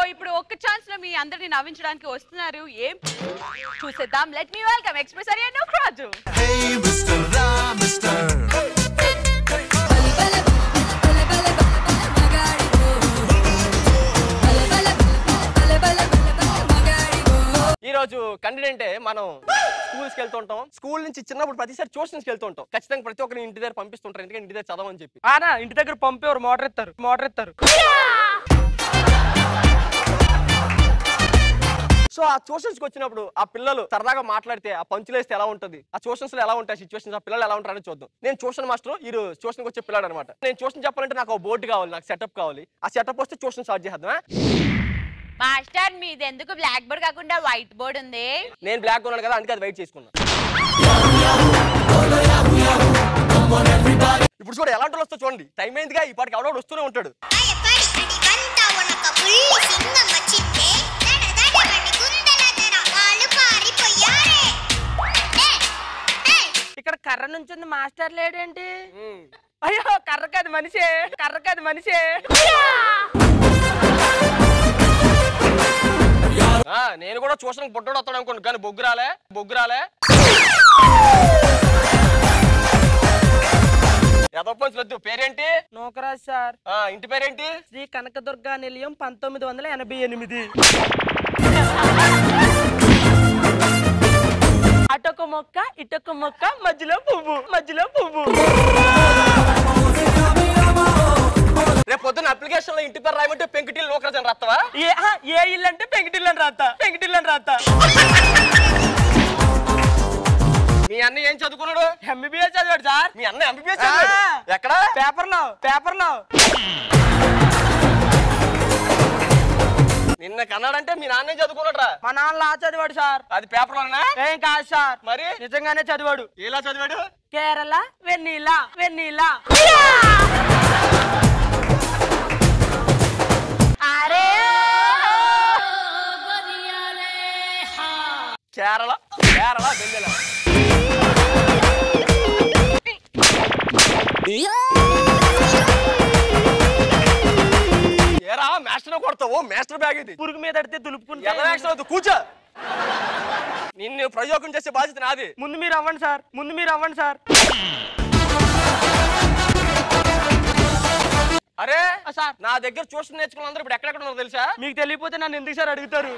ఇప్పుడు ఒక్క ఛాన్స్ లో మీ అందరిని నవ్వించడానికి వస్తున్నారు ఏం చూసేద్దాం లెట్ మీ వెల్కమ్ ఎక్స్ప్రెస్ అరియా Raju Hey, Mr. Ra, Mr. ఈ రోజు కంటెంటే మనం స్కూల్స్కి వెళ్తుంటాం స్కూల్ నుంచి చిన్నప్పుడు ప్రతిసారి ట్యూషన్స్కి వెళ్తుంటాం ఖచ్చితంగా ప్రతి ఒక్కరిని ఇంటి దగ్గర పంపిస్తుంటారు ఎందుకంటే ఇంటి దగ్గర చదవని చెప్పి ఆనా ఇంటి దగ్గర పంపేవారు మోటార్ ఎత్తారు మోటార్ ఎత్తారు సో ఆ ట్యూషన్స్కి వచ్చినప్పుడు ఆ పిల్లలు సరదాగా మాట్లాడితే ఆ పంచులు వేస్తే ఎలా ఉంటుంది ఆ ట్యూషన్స్ లో ఎలా ఉంటాయి సిచ్యువేషన్స్ ఆ పిల్లలు ఎలా ఉంటారని చూద్దాం నేను ట్యూషన్ మాస్టర్ ఈ ట్యూషన్కి వచ్చే పిల్లాడు అనమాట నేను ట్యూషన్ చెప్పాలంటే నాకు బోర్డు కావాలి నాకు సెటప్ కావాలి ఆ సెటప్ వస్తే ట్యూషన్ స్టార్ట్ చేద్దాం మాస్టర్ మీది ఎందుకు బ్లాక్ బోర్డ్ కాకుండా వైట్ బోర్డ్ ఉంది నేను బ్లాక్ ఉన్నాను కదా అందుకే అది వెయిట్ చేసుకున్నా ఇప్పుడు చూడు ఎలాంటి వాళ్ళు వస్తా చూడండి టైం అయిందిగా ఈ పాటికి ఎవడో వస్తూనే ఉంటాడు ఇక్కడ కర్ర నుంచి మాస్టర్ లేడేంటి అయ్యో కర్ర కాదు మనిషే కర్ర కాదు మనిషే ఆ, నేను కూడా ట్యూషన్ పుట్టడు వస్తాడు అనుకోండి కానీ బొగ్గురాలే బొగ్గురాలే ఎదపంచులొద్దు పేరేంటి నూకరాజ్ సార్ ఆ, ఇంటి పేరేంటి శ్రీ కనకదుర్గా నిలయం పంతొమ్మిది వందల ఎనభై ఎనిమిది అటొక మొక్క ఇటొక మొక్క మధ్యలో పువ్వు మధ్యలో పువ్వు రేపు పొద్దున్న అప్లికేషన్ లో ఇంటి పేరు రాయమంటే పెంకుటిల్ లోకరాజు అని రాస్తావా ఏ ఆ, ఏ ఇల్లు అంటే పెంకిటిల్లని రాత పెంకిటిల్లని రాత మీ అన్న ఏం చదువుకున్నాడు ఎంబీబీఎస్ చదివాడు సార్ మీ అన్న ఎంబీబీఎస్ ఆ. ఎక్కడ పేపర్ లో పేపర్ లో నిన్న కన్నాడంటే మీ నాన్నే చదువుకున్నాడు రా మా నాన్న లా చదివాడు సార్ అది పేపర్ లోనా ఏం కాదు సార్ మరి నిజంగానే చదివాడు ఎలా చదివాడు కేరళ వెన్నీలా వెన్నీలా అరే కేరళ కేరళ వెన్నెల ఏరా మాస్టర్ కొడతావు మాస్టర్ బ్యాగ్ ఇది పురుగు మీద అడితే దులుపుకుంటే ఎలా యాక్షన్ అవుతుంది కూర్చో నిన్ను ప్రయోగం చేసే బాధ్యత నాది ముందు మీరు అవ్వండి సార్ ముందు మీరు అవ్వండి సార్ అరే ఆ, సార్ నా దగ్గర ట్యూషన్ నేర్చుకున్న అందరూ ఇప్పుడు ఎక్కడెక్కడ ఉన్నారో తెలుసా మీకు తెలియపోతే నన్ను ఎందుకు సార్ అడుగుతారు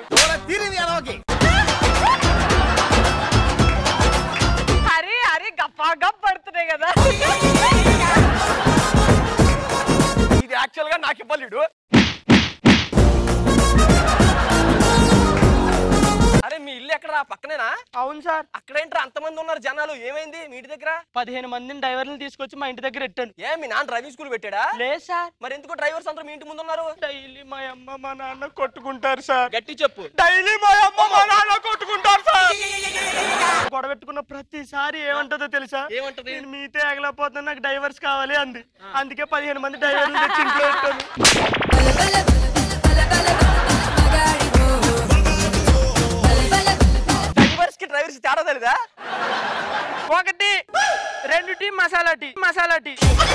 అరే అరే గప్ప గప్ పడుతున్నాయి కదా ఇది యాక్చువల్ గా నాకు ఇవ్వలేడు అరే మీ ఇల్లు ఎక్కడ పక్కనేనా అవును సార్ అక్కడేంట్రా అంతమంది ఉన్నారు జనాలు ఏమైంది మీ ఇంటి దగ్గర పదిహేను మందిని డ్రైవర్లు తీసుకొచ్చి మా ఇంటి దగ్గర ఎట్టాను ఏ మీ నాన్న డ్రైవింగ్ స్కూల్ పెట్టాడా లేదు సార్ మరి ఎందుకు డ్రైవర్స్ అందరూ మీ ఇంటి ముందు ఉన్నారు డైలీ మా అమ్మ మా నాన్న కొట్టుకుంటారు సార్ గట్టి చెప్పు డైలీ మా అమ్మ మా నాన్న కొట్టుకుంటారు సార్ గొడవ పెట్టుకున్న ప్రతిసారి ఏమంటుందో తెలుసా ఏమంటది? నేను మీతే ఎగలేకపోతున్నా నాకు డైవర్స్ కావాలి అంది అందుకే పదిహేను మంది డైవర్లు తెచ్చి ఇంట్లో పెట్టాను డ్రైవర్స్ కి డ్రైవర్స్ తేడా తెలీదా ఒకటి రెండు tea masala tea masala tea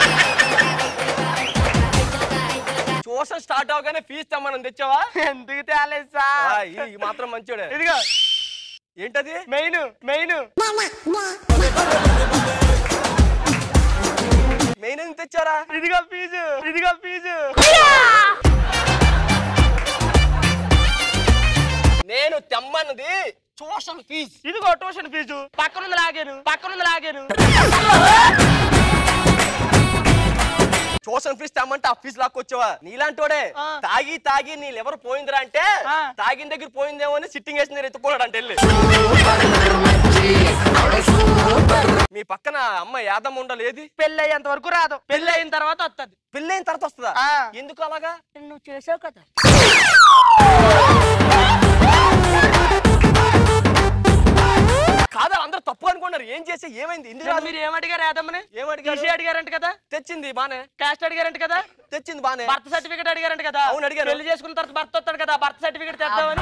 tuition start అవగానే ఫీజు తెమ్మని తెచ్చావా ఎందుకు తేలేదు ఆ, సార్ ఈ ఈ మాత్రం మంచోడే ఇదిగో ఏంటది మెయిన్ మెయిన్ మెయిన్ ఎందుకు తెచ్చారా ఇదిగో ఫీజు ఇదిగో ఫీజు నేను తెమ్మన్నది ట్యూషన్ ఫీజు ఇదిగో ట్యూషన్ ఫీజు పక్కనుంది లాగాను పక్కనుంది లాగాను ట్యూషన్ ఫీజు తెమ్మంటే ఆ ఫీజు లాక్కొచ్చావా నీలాంటోడే ఆ. తాగి తాగి నీ ఎవరు పోయిందిరా అంటే ఆ. తాగిన దగ్గర పోయిందేమో అని సిట్టింగ్ వేసిన దగ్గర ఎత్తుకున్నాడు అంటే వెళ్ళి మీ పక్కన అమ్మ యాదమ్మ ఉండలేది పెళ్ళి అయ్యేంత వరకు రాదు పెళ్ళి అయిన తర్వాత వస్తుంది పెళ్ళైన తర్వాత వస్తుందా ఆ. ఎందుకు అలాగా నువ్వు చేసావు కదా కాదా అందరూ తప్పు అనుకున్నారు ఏం చేసి ఏమైంది ఎందుకు రాదు? మీరు ఏమడిగారు యాదమ్మని ఏమడిగారు? టీసీ అడిగారంట కదా తెచ్చింది బానే క్యాస్ట్ అడిగారంట కదా తెచ్చింది బానే బర్త్ సర్టిఫికేట్ అడిగారంట కదా అవును, అడిగారు. పెళ్లి చేసుకున్న తర్వాత భర్త వస్తాడు కదా బర్త్ సర్టిఫికేట్ తెద్దామని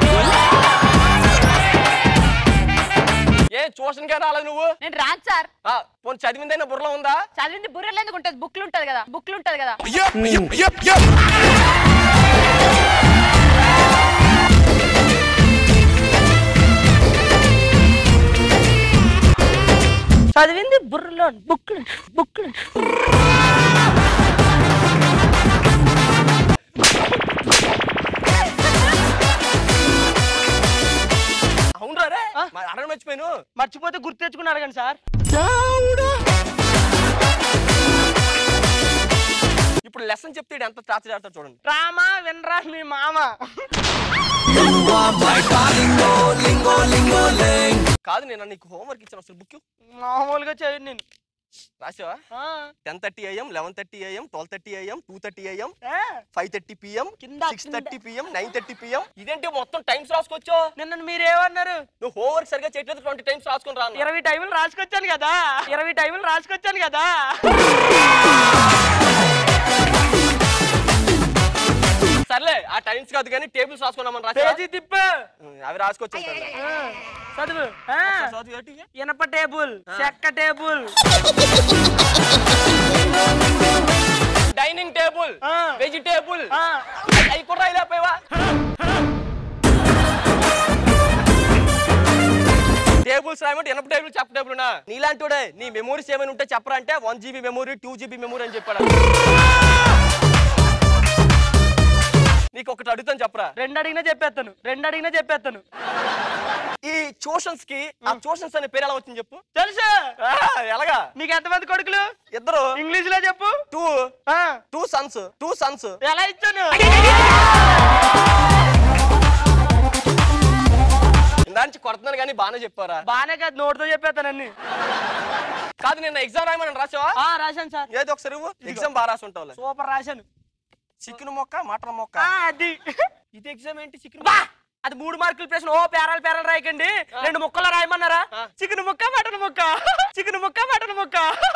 ఏ ట్యూషన్ కే రాలేదు నువ్వు నేను రాను సార్ ఆ, పోనీ చదివిందైనా బుర్రలో ఉందా చదివింది బుర్రలు ఎందుకు ఉంటుంది బుక్లు ఉంటది కదా బుక్లు ఉంటది కదా చదివింది బుర్రలో బుక్ బుక్ అవునరా రే ఆ? మరి అడగడం మర్చిపోయాను మర్చిపోతే గుర్తు తెచ్చుకుని అడగండి సార్ ఇప్పుడు లెసన్ చెప్తే ఈడు ఎంత టార్చర్ చేస్తాడు చూడండి రామా వినరా మీ మామ కాదు నేను నీకు హోంవర్క్ ఇచ్చాను అసలు బుక్ మామూలుగా చేయండి నేను రాసావా ఆ, ten thirty AM eleven thirty AM twelve thirty AM two thirty AM ఏ, ఫైవ్ థర్టీ పిఎం కింద, సిక్స్ కింద. Thirty PM nine thirty PM ఇదేంటి మొత్తం టైమ్స్ రాసుకోవచ్చు నిన్న మీరేమన్నారు నువ్వు హోంవర్క్ సరిగా చేయట్లేదు ట్వంటీ టైమ్స్ రాసుకొని రా అన్నా. ఇరవై టైములు రాసుకొచ్చాను కదా ఇరవై టైములు రాసుకొచ్చాను కదా సర్లే ఆ టైమ్స్ కాదు కానీ టేబుల్స్ రాసుకున్నామని రాసా పేజీ తిప్పు అవి రాసుకోవచ్చు ఆ, చదువు ఆ, ఇనప టేబుల్ చెక్క టేబుల్ డైనింగ్ టేబుల్ ఆ. వెజిటేబుల్ ఆ, అవి కూడా రాయలేకపోయావా టేబుల్స్ రాయమంటే ఎనప టేబుల్ చెప్ప టేబుల్ నా నీలాంటివాడే నీ మెమోరీస్ ఏమైనా ఉంటే చెప్పరా అంటే one GB memory two GB memory అని చెప్పాడు నీకు ఒకటి అడుగుతాను చెప్పరా రెండు అడిగినా చెప్పేస్తాను రెండు అడిగినా చెప్పేస్తాను ఈ ట్యూషన్స్ కి ఆ ట్యూషన్స్ అనే పేరు ఎలా వచ్చింది చెప్పు తెలుసు ఆ, ఎలాగా నీకు ఎంతమంది కొడుకులు ఇద్దరు ఇంగ్లీష్ లో చెప్పు టూ ఆ, టూ సన్స్ టూ సన్స్ ఎలా ఇచ్చాను ఇందాంచి కొడుతున్నాను కానీ బాగానే చెప్పారా బానే కాదు నోటితో చెప్పేస్తాను అన్ని కాదు నిన్న ఎగ్జామ్ రాయమని రాసావా ఆ, రాశాను సార్ ఏదో ఒకసారి ఎగ్జామ్ బాగా రాసి ఉంటావు సూపర్ రాశాను చికెన్ మొక్క మటన్ మొక్క ఆ, అది ఇది ఎగ్జామ్ ఏంటి చికెన్ బా! అది మూడు మార్కులు ప్రశ్న ఓ పేరాలు పేరాలు రాయకండి రెండు ముక్కలు రాయమన్నారా ఆ. చికెన్ ముక్క మటన్ ముక్క చికెన్ ముక్క మటన్ ముక్క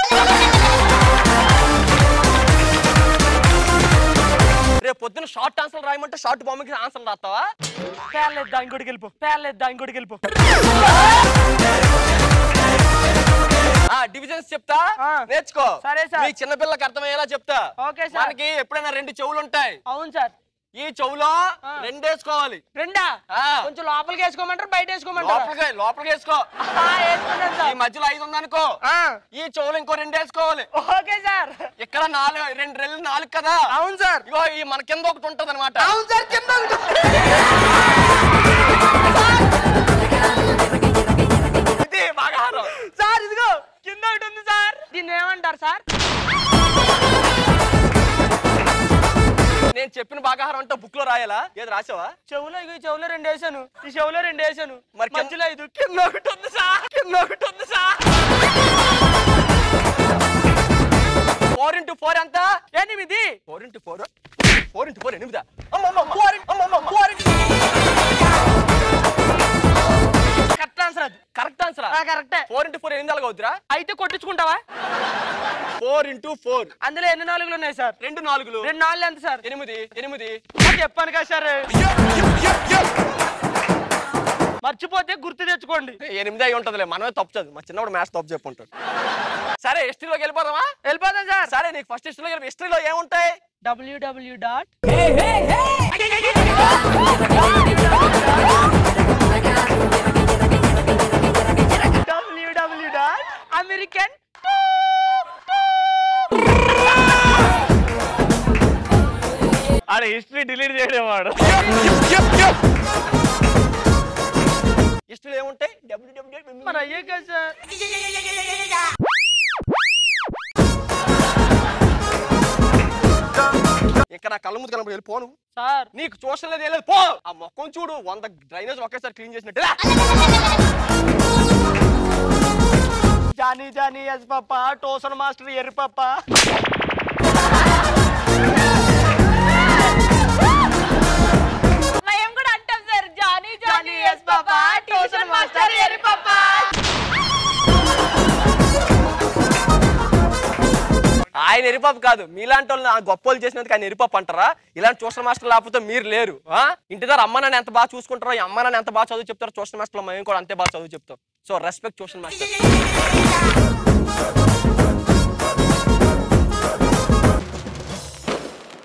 రేపు పొద్దున షార్ట్ ఆన్సర్ రాయమంటే షార్ట్ బాంబుకి ఆన్సర్ రాస్తావా పేర్లేదు దా ఇంకోటికి వెళ్ళిపో పేర్లేదు దా ఇంకోటికి వెళ్ళిపో ఆ డివిజన్స్ చెప్తా ఆ. నేర్చుకో సరే సార్. మీ చిన్న పిల్లకి అర్థమయ్యేలా చెప్తా ఓకే సార్. మనకి ఎప్పుడైనా రెండు చెవులు ఉంటాయి అవును సార్ ఈ చెవులో ఆ. రెండేసుకోవాలి రెండా ఆ. కొంచెం లోపలికి వేసుకోమంటారు బయట వేసుకోమంటారు లోపలికి లోపలికి వేసుకో వేసుకున్నాను ఈ సార్ మధ్యలో ఐదు ఉందనుకో ఆ, ఈ చెవులు ఇంకో రెండు వేసుకోవాలి ఓకే సార్ ఇక్కడ నాలుగు రెండు రెళ్ళు నాలుగు కదా అవును సార్ ఇగో ఈ మన కింద ఒకటి ఉంటది అనమాట అవును సార్ కింద ఇది బాగా హారం. సార్ ఇదిగో కింద ఒకటి ఉంది సార్ దీన్ని ఏమంటారు సార్ నేను చెప్పిన బాగాహారం అంటే బుక్ లో రాయాలా ఏది రాసావా చెవులో ఇగో ఈ చెవులో రెండు వేసాను ఈ చెవులో రెండు వేసాను మరి కింద- మధ్యలో ఇది కింద ఒకటి ఉంది సార్ కింద ఒకటి ఉంది సార్ ఫోర్ ఇంటూ ఫోర్ ఎంత ఎనిమిది four into four four into four ఎనిమిదా అమ్మమ్మ, ఫోర్ ఇంటూ- అమ్మమ్మ, ఫోర్ ఇంటూ కరెక్ట్ ఆన్సర్ అది కరెక్ట్ ఆన్సర్ ఆ, కరెక్టే ఫోర్ ఇంటూ ఫోర్ ఎనిమిది అలాగ అవుతురా అయితే కొట్టించుకుంటావా ఫోర్ ఇంటూ ఫోర్ అందులో ఎన్ని నాలుగులు ఉన్నాయి సార్ రెండు నాలుగులు రెండు నాలుగు ఎంత సార్ ఎనిమిది ఎనిమిది నాకు చెప్పాను కదా సార్ మర్చిపోతే గుర్తు తెచ్చుకోండి ఎనిమిది అయి ఉంటదిలే మనమే తప్పు చదువు మా చిన్నప్పుడు మ్యాథ్స్ తప్పు చెప్పుంటాడు సరే హిస్టరీలోకి వెళ్ళిపోదామా వెళ్ళిపోతాం సార్ సరే నీకు ఫస్ట్ హిస్టరీలో వెళ్ళి హిస్టరీలో ఏముంటాయి WW dot WW dot American ఆడ హిస్టరీ డిలీట్ చేయడం వాడు హిస్టరీలో ఏముంటాయి డబ్ల్యూడబ్ల్యూ మరి అయ్యే కదా సార్ ఇక్కడ నా కళ్ళ ముందు కనబడి వెళ్ళి పోను సార్ నీకు ట్యూషన్ లేదు ఏం లేదు పో ఆ మొక్కం చూడు వంద డ్రైనేజ్ ఒకేసారి క్లీన్ చేసినట్టు లే. జానీ జానీ ఎస్ పప్ప టోసన్ మాస్టర్ ఎర్రి పప్ప మేము కూడా అంటాం sir Johnny Johnny Johnny yes papa tuition master ఎరి పాపా ఆయన ఎరిపాపు కాదు మీలాంటి వాళ్ళు ఆ గొప్ప వాళ్ళు చేసినందుకు ఆయన ఎరిపాపు అంటారా ఇలాంటి ట్యూషన్ మాస్టర్ లేకపోతే మీరు లేరు ఆ? ఇంటి దగ్గర అమ్మ నాన్న ఎంత బాగా చూసుకుంటారో ఈ అమ్మ నాన్న ఎంత బాగా చదువు చెప్తారో ట్యూషన్ మాస్టర్లో మేము కూడా అంతే బాగా చదువు చెప్తాం సో రెస్పెక్ట్ ట్యూషన్ మాస్టర్